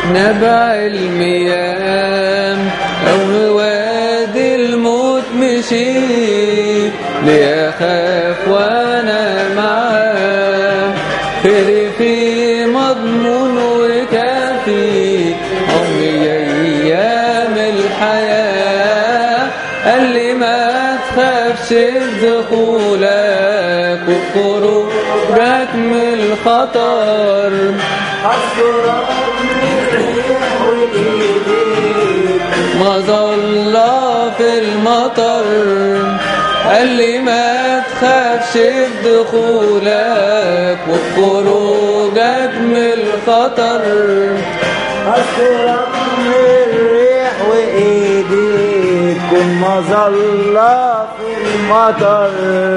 نبع المياه أو وادي الموت مشيت لأخاف وأنا معاه خيري في مضمون وكافي عمري أيام الحياة قال لي ما تخافش دخولك وخروجك من الخطر مظلة في المطر قال لي ما تخافش بدخولك وخروجك من الخطر أسرق من الريح وإيديك كن مظلة في المطر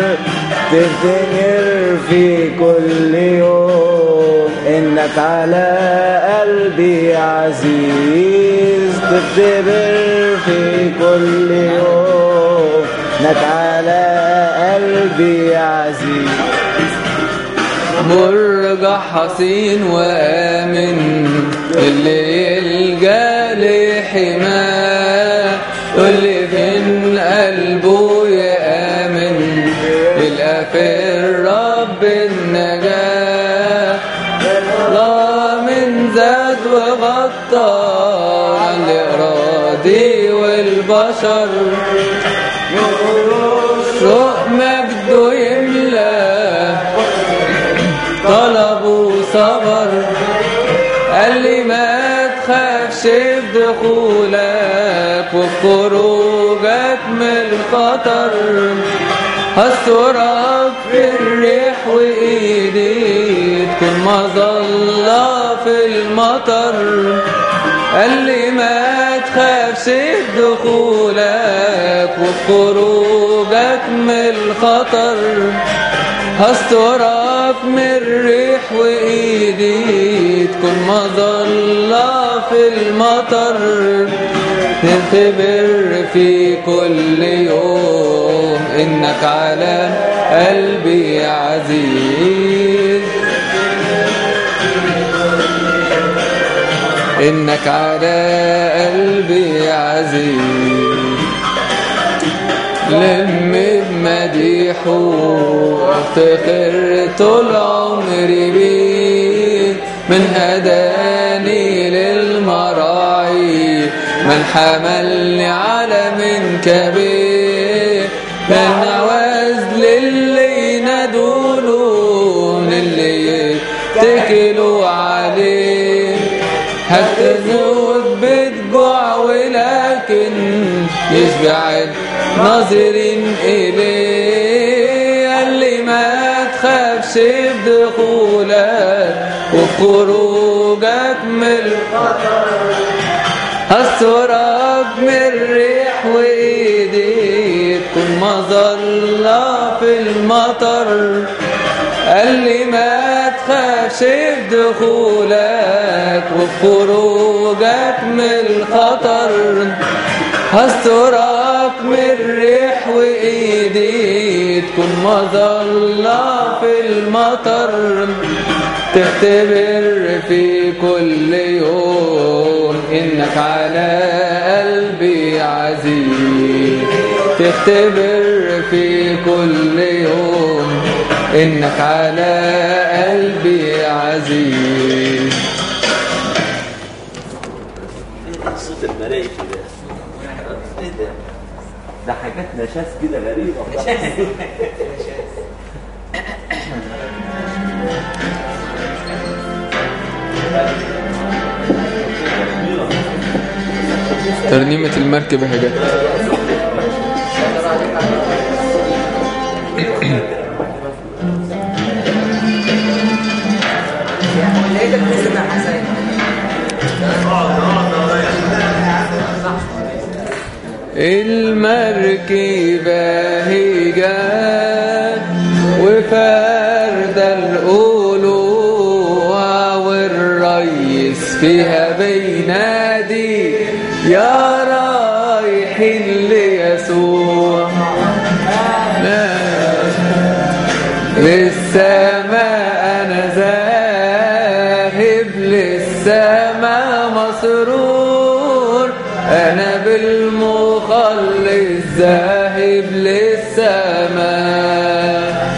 تفتكر في كل يوم إنك على قلبي عزيز تفتكر في كل يوم إنك على قلبي عزيز مرجع حصين وآمن اللي يلجأ لحماه واللي من قلبه يآمن يلقى في الرب النجاة الله من زاد وغطى على الأراضي والبشر شوق مجده يملى طلبوا صبر قال لي ما تخافش بدخولك وخروجك من الخطر هسترك في الريح وايدي تكون مظلة في المطر قال لي ما تخافش بدخولك وخروجك من الخطر هسترك من الريح وايدي تكون مظلة في المطر تختبر في كل يوم انك على قلبي عزيز انك على قلبي عزيز لم بمديحه افتخر طول عمري بيه من هداني للمراعي من حملني على من كبير من عواز للي ينادوله من اللي يتكلوا عليه هتزود بتجوع ولكن يشبع ناظرين إليه قال لي ما تخافش بدخولك وخروجك من الخطر هسترك من الريح وإيدي تكون مظلة في المطر قال لي ما تخافش بدخولك وخروجك من الخطر هسترك من الريح وايدي تكون مظلة في المطر تختبر في كل يوم انك على قلبي عزيز تختبر في كل يوم انك على قلبي عزيز صوت الملائكة ده ايه ده؟ ده حاجات نشاز كده غريبة ترنيمة المركب هجت لقيتك لسه يا حسين المركبة هي جات وفاردة القلوع والريس فيها بينادي يا رايحين ليسوع لا للسماء أنا ذاهب للسماء مسرور أنا بالمخلص ذاهب للسماء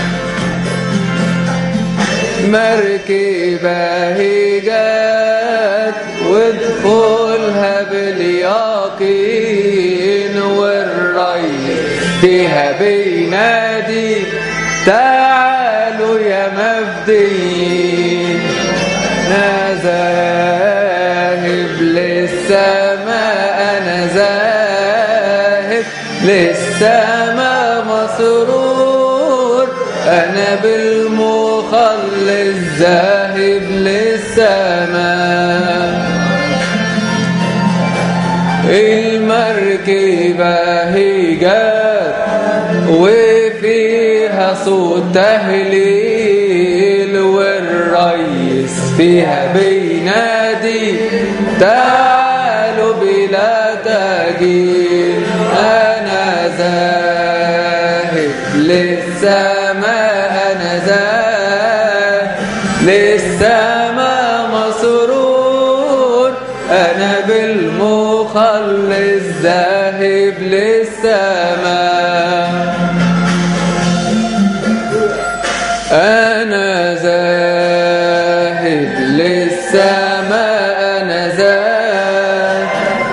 مركبة هي جت وادخلها باليقين والري فيها بينادي تعالوا يا مفديين أنا ذاهب للسماء أنا ذاهب للسماء مسرور أنا بالمخلص ذاهب للسماء المركبة هي جت وفيها صوت تهليل والريس فيها بينادي تعالوا بلا تأجيل أنا ذاهب للسماء أنا ذاهب للسماء مسرور أنا بالمخلص ذاهب للسماء أنا ذاهب للسماء أنا ذاهب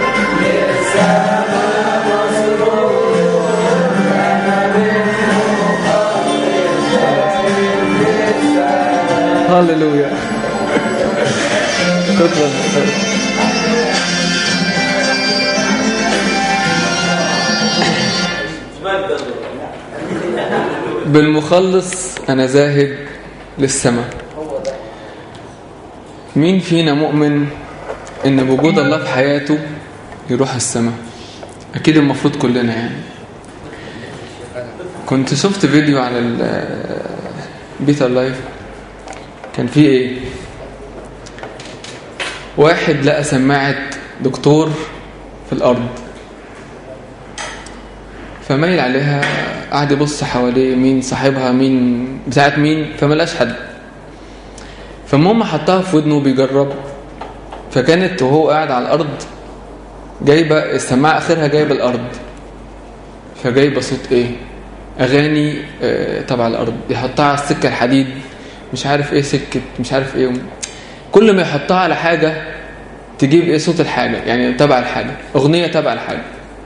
هللويا شكرا بالمخلص أنا ذاهب للسماء مين فينا مؤمن إن بوجود الله في حياته يروح السماء أكيد المفروض كلنا يعني كنت شفت فيديو على البيتا لايف كان فيه ايه واحد لقى سماعة دكتور في الأرض فميل عليها قعد يبص حواليه مين صاحبها مين بتاعت مين فملاش حد فالمهم حطها في ودنه بيجرب فكانت وهو قاعد على الأرض جايبة السماعة آخرها جايبة الأرض فجايبة صوت ايه أغاني آه، تبع الأرض يحطها على السكة الحديد مش عارف ايه سكة مش عارف ايه كل ما يحطها على حاجة تجيب ايه صوت الحاجة يعني تبع الحاجة اغنية تبع الحاجة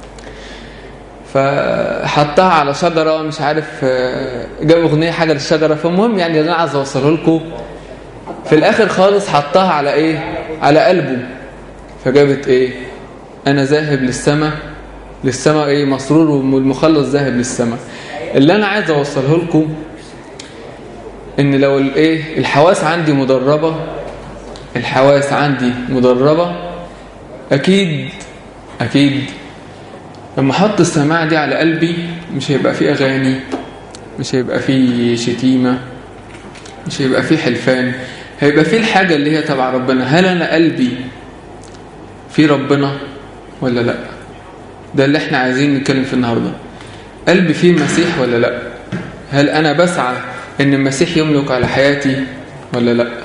فحطها على شجرة مش عارف آه، جاب اغنية حاجة للشجرة فالمهم يعني اللي انا عايز اوصله لكم في الاخر خالص حطها على ايه على قلبه فجابت ايه انا ذاهب للسماء للسماء ايه مسرور والمخلص ذاهب للسماء اللي انا عايز اوصله لكم ان لو الايه الحواس عندي مدربة الحواس عندي مدربة اكيد اكيد لما احط السماعة دي على قلبي مش هيبقى فيه اغاني مش هيبقى فيه شتيمة مش هيبقى فيه حلفان هيبقى فيه الحاجة اللي هي تبع ربنا هل انا قلبي في ربنا ولا لا ده اللي احنا عايزين نتكلم في النهاردة قلبي فيه المسيح ولا لا هل انا بسعى ان المسيح يملك على حياتي ولا لا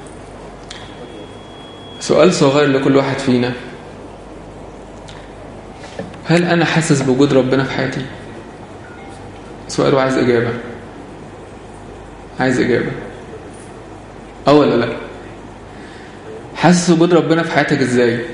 سؤال صغير لكل واحد فينا هل انا حاسس بوجود ربنا في حياتي سؤال وعايز اجابة عايز اجابة اه ولا لا حاسس وجود ربنا في حياتك ازاي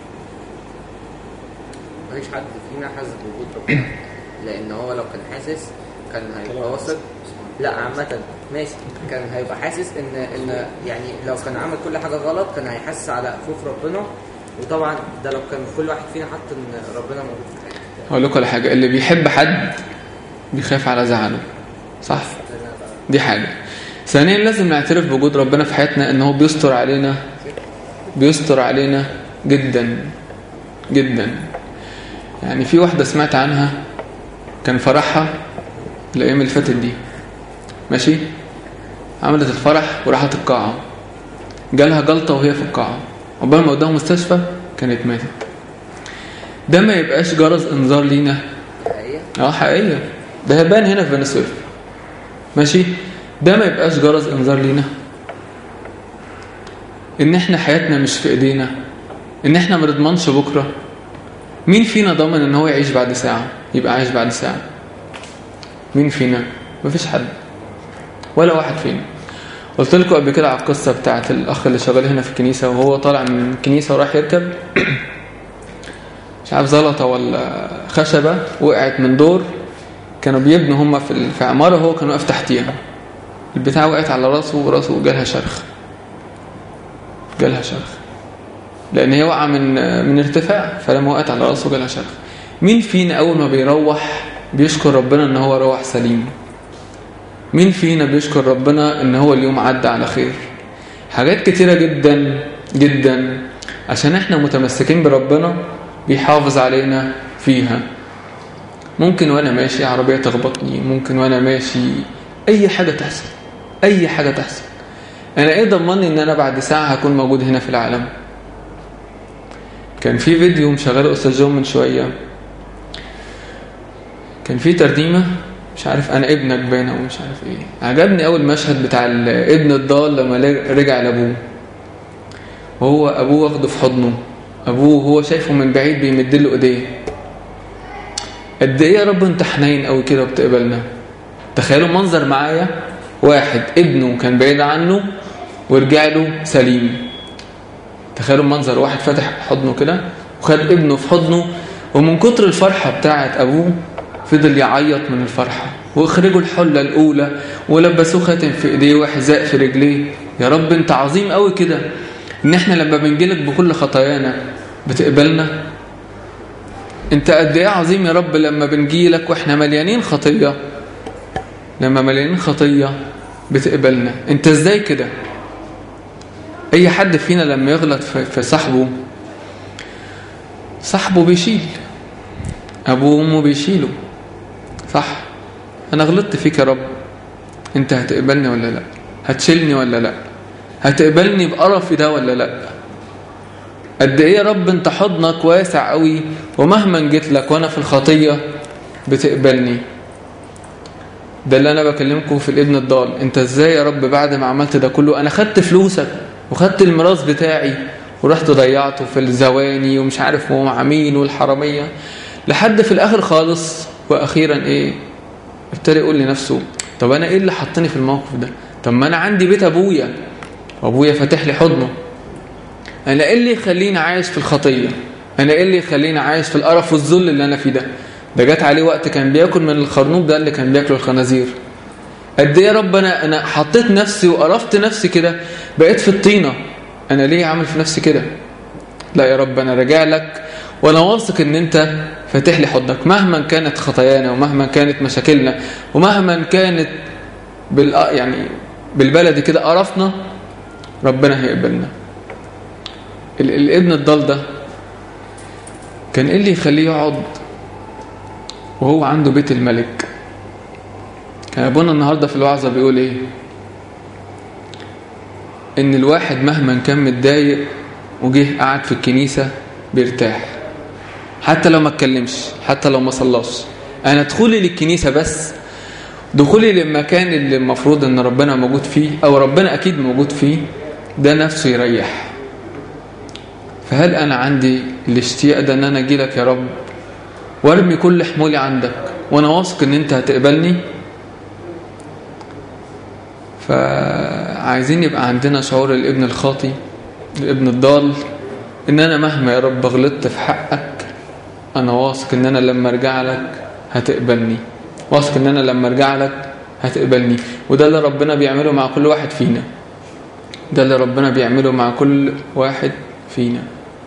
مفيش حد فينا حاسس بوجود ربنا لان هو لو كان حاسس كان هيبقى واثق لا عامة ماشي كان هيبقى حاسس ان ان يعني لو كان عمل كل حاجة غلط كان هيحس على خوف ربنا وطبعا ده لو كان كل واحد فينا حط ان ربنا موجود في حياته هقول لكم على حاجة اللي بيحب حد بيخاف على زعله صح دي حاجة ثانيا لازم نعترف بوجود ربنا في حياتنا ان هو بيستر علينا بيستر علينا جدا جدا يعني في واحدة سمعت عنها كان فرحها الأيام اللي فاتت دي ماشي عملت الفرح وراحت القاعة جالها جلطة وهي في القاعة عقبال ما قدام مستشفى كانت ماتت ده ما يبقاش جرس انذار لينا حقيقة اه حقيقية ده هيبان هنا في فنزويلا ماشي ده ما يبقاش جرس انذار لينا ان احنا حياتنا مش في ايدينا ان احنا ما نضمنش بكره مين فينا ضامن ان هو يعيش بعد ساعه يبقى عايش بعد ساعه مين فينا مفيش حد ولا واحد فينا قلت لكم قبل كده على القصه بتاعت الاخ اللي شغال هنا في الكنيسه وهو طالع من الكنيسه وراح يركب مش عارف زلطه ولا خشبه وقعت من دور كانوا بيبنوا هم في ال- في عماره وهو كان واقف تحتيها البتاع وقعت على راسه وراسه جالها شرخ جالها شرخ لان هي واقعه من من ارتفاع فلما وقعت على راسه جالها شرخ مين فينا اول ما بيروح بيشكر ربنا ان هو روح سليم مين فينا بيشكر ربنا ان هو اليوم عدى على خير حاجات كتيرة جدا جدا عشان احنا متمسكين بربنا بيحافظ علينا فيها ممكن وانا ماشي عربية تخبطني ممكن وانا ماشي اي حاجة تحصل اي حاجة تحصل انا ايه ضمني ان انا بعد ساعة هكون موجود هنا في العالم كان في فيديو مشغله استاذ جون من شوية كان في ترنيمة مش عارف انا ابنك باين او مش عارف ايه عجبني اول مشهد بتاع ابن الضال لما رجع لابوه وهو ابوه واخده في حضنه ابوه هو شايفه من بعيد بيمد له ايديه قد ايه يا رب انت حنين قوي كده وبتقبلنا تخيلوا منظر معايا واحد ابنه كان بعيد عنه ورجع له سليم تخيلوا المنظر واحد فاتح حضنه كده وخد ابنه في حضنه ومن كتر الفرحة بتاعت أبوه فضل يعيط من الفرحة واخرجوا الحلة الأولى ولبسوه خاتم في إيديه وحذاء في رجليه يا رب أنت عظيم قوي كده إن إحنا لما بنجيلك بكل خطايانا بتقبلنا أنت قد إيه عظيم يا رب لما بنجيلك وإحنا مليانين خطية لما مليانين خطية بتقبلنا أنت إزاي كده أي حد فينا لما يغلط في صاحبه صاحبه بيشيل أبوه وأمه بيشيله صح أنا غلطت فيك يا رب أنت هتقبلني ولا لا هتشيلني ولا لا هتقبلني بقرفي ده ولا لا قد إيه يا رب أنت حضنك واسع قوي ومهما جيت لك وأنا في الخطية بتقبلني ده اللي أنا بكلمكم في الابن الضال أنت إزاي يا رب بعد ما عملت ده كله أنا خدت فلوسك وخدت الميراث بتاعي ورحت ضيعته في الزواني ومش عارف هو مع مين والحرامية لحد في الآخر خالص وأخيرا إيه ابتدى يقول لنفسه طب أنا إيه اللي حطني في الموقف ده طب ما أنا عندي بيت أبويا وأبويا فاتح لي حضنه أنا إيه اللي يخليني عايش في الخطية أنا إيه اللي يخليني عايش في القرف والذل اللي أنا فيه ده ده جات عليه وقت كان بياكل من الخرنوب ده اللي كان بياكله الخنازير قد ايه يا رب انا انا حطيت نفسي وقرفت نفسي كده بقيت في الطينه انا ليه عامل في نفسي كده لا يا رب انا راجع لك وانا واثق ان انت فاتح لي حضنك مهما كانت خطايانا ومهما كانت مشاكلنا ومهما كانت بال يعني بالبلدي كده قرفنا ربنا هيقبلنا ال... الابن الضال ده كان ايه اللي يخليه يقعد وهو عنده بيت الملك كان ابونا النهارده في الوعظه بيقول ايه ان الواحد مهما كان متضايق وجه قعد في الكنيسه بيرتاح حتى لو ما اتكلمش حتى لو ما صلاش انا دخولي للكنيسه بس دخولي للمكان اللي المفروض ان ربنا موجود فيه او ربنا اكيد موجود فيه ده نفسه يريح فهل انا عندي الاشتياق ده ان انا اجي لك يا رب وارمي كل حمولي عندك وانا واثق ان انت هتقبلني فعايزين يبقى عندنا شعور الابن الخاطي الابن الضال ان انا مهما يا رب غلطت في حقك انا واثق ان انا لما ارجع لك هتقبلني واثق ان انا لما ارجع لك هتقبلني وده اللي ربنا بيعمله مع كل واحد فينا ده اللي ربنا بيعمله مع كل واحد فينا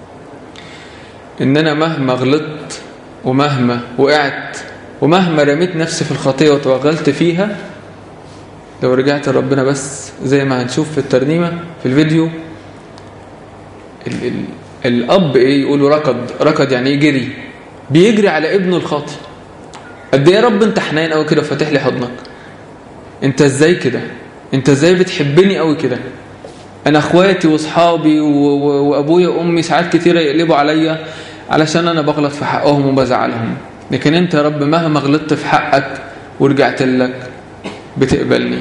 ان انا مهما غلطت ومهما وقعت ومهما رميت نفسي في الخطيه وتوغلت فيها لو رجعت لربنا بس زي ما هنشوف في الترنيمة في الفيديو ال ال الأب إيه يقولوا ركض ركض يعني إيه جري بيجري على ابنه الخاطي قد إيه يا رب أنت حنين قوي كده فاتح لي حضنك أنت إزاي كده أنت إزاي بتحبني قوي كده أنا أخواتي وأصحابي وأبويا وأمي ساعات كتيرة يقلبوا عليا علشان أنا بغلط في حقهم وبزعلهم لكن أنت يا رب مهما غلطت في حقك ورجعت لك بتقبلني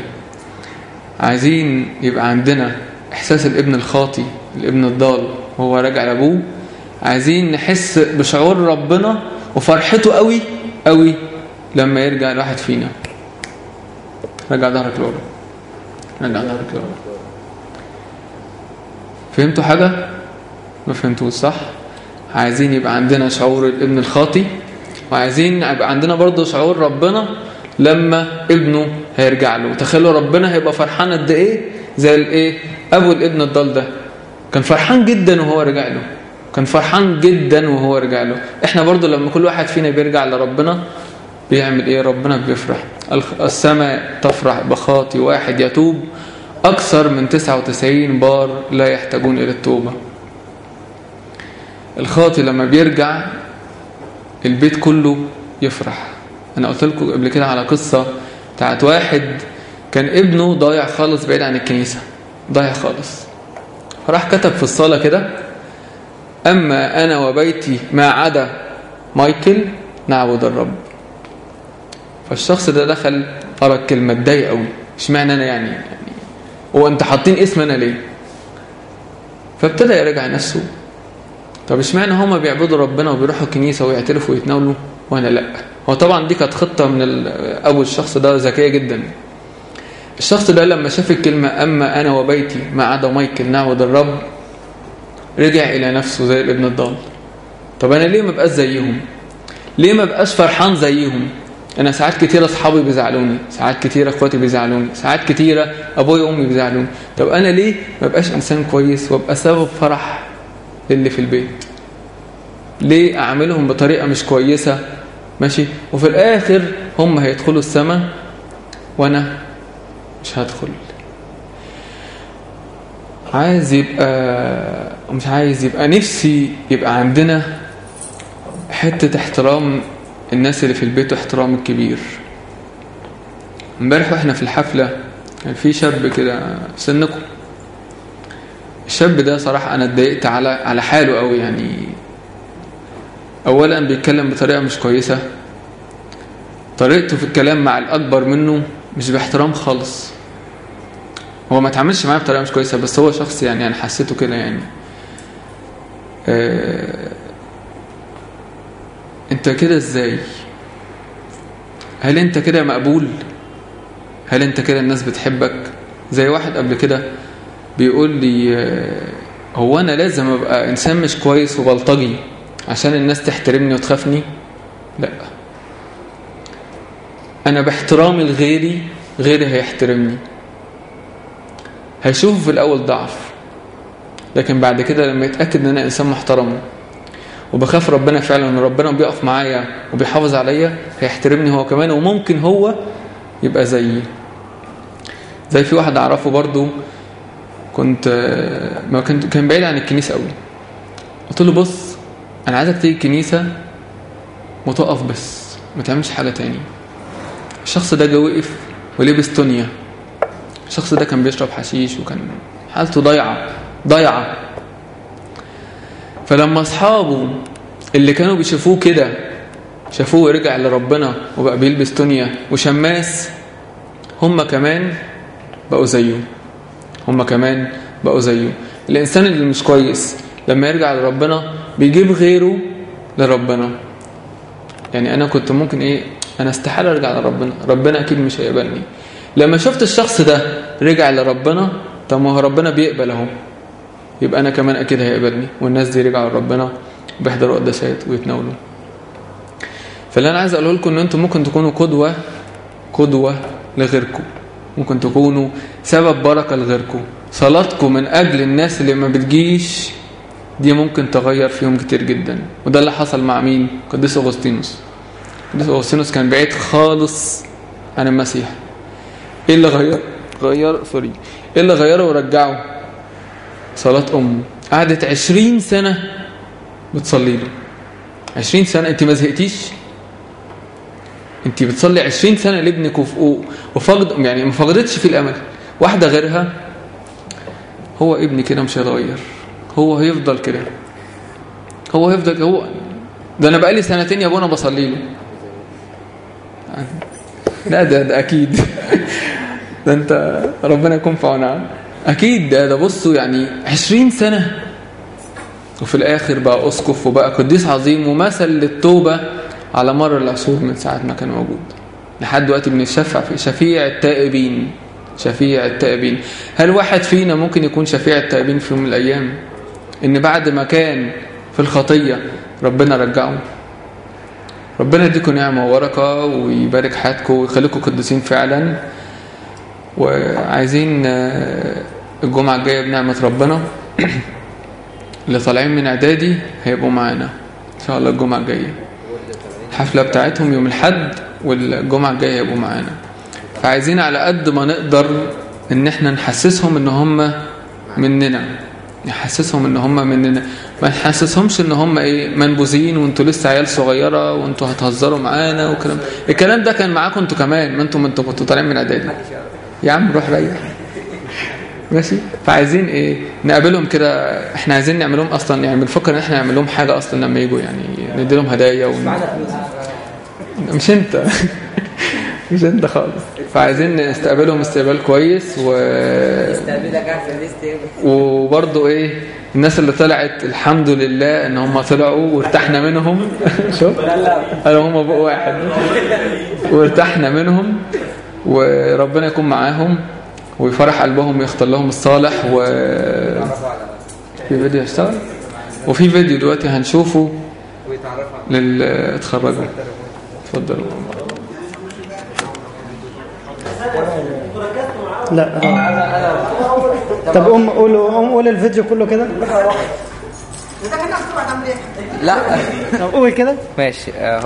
عايزين يبقى عندنا إحساس الابن الخاطي الابن الضال وهو راجع لأبوه عايزين نحس بشعور ربنا وفرحته قوي قوي لما يرجع الواحد فينا رجع ظهرك لورا رجع ظهرك لورا فهمتوا حاجة؟ ما فهمتوش صح؟ عايزين يبقى عندنا شعور الابن الخاطي وعايزين يبقى عندنا برضه شعور ربنا لما ابنه هيرجع له تخيلوا ربنا هيبقى فرحان قد ايه زي الايه ابو الابن الضال ده كان فرحان جدا وهو رجع له كان فرحان جدا وهو رجع له احنا برضه لما كل واحد فينا بيرجع لربنا بيعمل ايه ربنا بيفرح الخ- السماء تفرح بخاطي واحد يتوب اكثر من 99 بار لا يحتاجون الى التوبه الخاطي لما بيرجع البيت كله يفرح انا قلت لكم قبل كده على قصه بتاعت واحد كان ابنه ضايع خالص بعيد عن الكنيسه ضايع خالص راح كتب في الصاله كده اما انا وبيتي ما عدا مايكل نعبد الرب فالشخص ده دخل قرا الكلمه اتضايق قوي اشمعنى انا يعني يعني هو انت حاطين اسم انا ليه فابتدى يراجع نفسه طب اشمعنى هما بيعبدوا ربنا وبيروحوا الكنيسه ويعترفوا ويتناولوا وانا لا هو طبعا دي كانت خطه من ال- ابو الشخص ده ذكيه جدا الشخص ده لما شاف الكلمه اما انا وبيتي ما عدا مايكل نعبد الرب رجع الى نفسه زي الابن الضال طب انا ليه ما بقاش زيهم ليه ما بقاش فرحان زيهم انا ساعات كتيره اصحابي بيزعلوني ساعات كتيره اخواتي بيزعلوني ساعات كتيره ابويا وامي بيزعلوني طب انا ليه ما بقاش انسان كويس وابقى سبب فرح للي في البيت ليه اعملهم بطريقه مش كويسه ماشي وفي الاخر هم هيدخلوا السماء وانا مش هدخل عايز يبقى مش عايز يبقى نفسي يبقى عندنا حتة احترام الناس اللي في البيت واحترام الكبير امبارح واحنا في الحفلة كان في شاب كده في سنكم الشاب ده صراحة أنا اتضايقت على على حاله قوي يعني أولا بيتكلم بطريقة مش كويسة طريقته في الكلام مع الأكبر منه مش باحترام خالص هو ما تعملش معايا بطريقة مش كويسة بس هو شخص يعني أنا حسيته كده يعني آه أنت كده إزاي هل أنت كده مقبول هل أنت كده الناس بتحبك زي واحد قبل كده بيقول لي آه، هو أنا لازم أبقى إنسان مش كويس وبلطجي عشان الناس تحترمني وتخافني لا أنا باحترامي لغيري غيري هيحترمني هيشوفه في الأول ضعف لكن بعد كده لما يتأكد إن أنا إنسان محترم وبخاف ربنا فعلا ان ربنا بيقف معايا وبيحافظ عليا هيحترمني هو كمان وممكن هو يبقى زيي زي في واحد اعرفه برضو كنت ما كنت كان بعيد عن الكنيسه قوي قلت له بص انا عايزك تيجي الكنيسه وتقف بس ما تعملش حاجه تاني الشخص ده جه وقف ولبس تونيا الشخص ده كان بيشرب حشيش وكان حالته ضايعه ضايعه فلما اصحابه اللي كانوا بيشوفوه كده شافوه رجع لربنا وبقى بيلبس تونيا وشماس هم كمان بقوا زيه هم كمان بقوا زيه الانسان اللي مش كويس لما يرجع لربنا بيجيب غيره لربنا يعني انا كنت ممكن ايه انا استحاله ارجع لربنا ربنا اكيد مش هيقبلني لما شفت الشخص ده رجع لربنا طب ما هو ربنا بيقبل اهو يبقى انا كمان اكيد هيقبلني والناس دي رجعوا لربنا بيحضروا قداسات ويتناولوا فاللي انا عايز اقوله لكم ان انتم ممكن تكونوا قدوه قدوه لغيركم ممكن تكونوا سبب بركه لغيركم صلاتكم من اجل الناس اللي ما بتجيش دي ممكن تغير فيهم كتير جدا وده اللي حصل مع مين قديس اغسطينوس قديس اغسطينوس كان بعيد خالص عن المسيح ايه اللي غير غير سوري ايه اللي غيره ورجعه صلاة أمه قعدت عشرين سنة بتصلي له عشرين سنة أنت ما زهقتيش أنت بتصلي عشرين سنة لابنك وف- وفقد يعني ما فقدتش في الأمل واحدة غيرها هو ابني كده مش هيتغير هو هيفضل كده هو هيفضل هو ده أنا بقالي سنتين يا ابونا بصلي له لا ده ده أكيد ده أنت ربنا يكون في عونها أكيد ده, ده بصوا يعني عشرين سنة وفي الآخر بقى أسقف وبقى قديس عظيم ومثل للتوبة على مر العصور من ساعة ما كان موجود لحد دلوقتي بنشفع في شفيع التائبين شفيع التائبين هل واحد فينا ممكن يكون شفيع التائبين في يوم من الأيام إن بعد ما كان في الخطية ربنا رجعه ربنا يديكم نعمة وبركة ويبارك حياتكم ويخليكم قديسين فعلا وعايزين آه، الجمعة الجاية بنعمة ربنا اللي طالعين من إعدادي هيبقوا معانا إن شاء الله الجمعة الجاية الحفلة بتاعتهم يوم الحد والجمعة الجاية هيبقوا معانا فعايزين على قد ما نقدر إن إحنا نحسسهم إن هم مننا نحسسهم إن هم مننا ما نحسسهمش إن هم إيه منبوذين وأنتوا لسه عيال صغيرة وأنتوا هتهزروا معانا وكلام الكلام ده كان معاكم أنتوا كمان ما أنتوا ما أنتوا كنتوا طالعين من إعدادي يا عم روح ريح ماشي فعايزين ايه نقابلهم كده احنا عايزين نعمل لهم اصلا يعني بنفكر ان احنا نعمل لهم حاجه اصلا لما يجوا يعني ندي لهم هدايا ون... مش انت مش انت خالص فعايزين نستقبلهم استقبال كويس و تقابلك احسن ليست ايه وبرضه ايه الناس اللي طلعت الحمد لله ان هم طلعوا وارتحنا منهم شوف قالوا هم بقوا واحد وارتحنا منهم وربنا يكون معاهم ويفرح قلبهم ويختار لهم الصالح و في فيديو هيشتغل وفي فيديو دلوقتي هنشوفه لل اتخرجوا اتفضلوا لا طب قوم قولوا قوم قول الفيديو كله كده لا طب قول كده ماشي آه،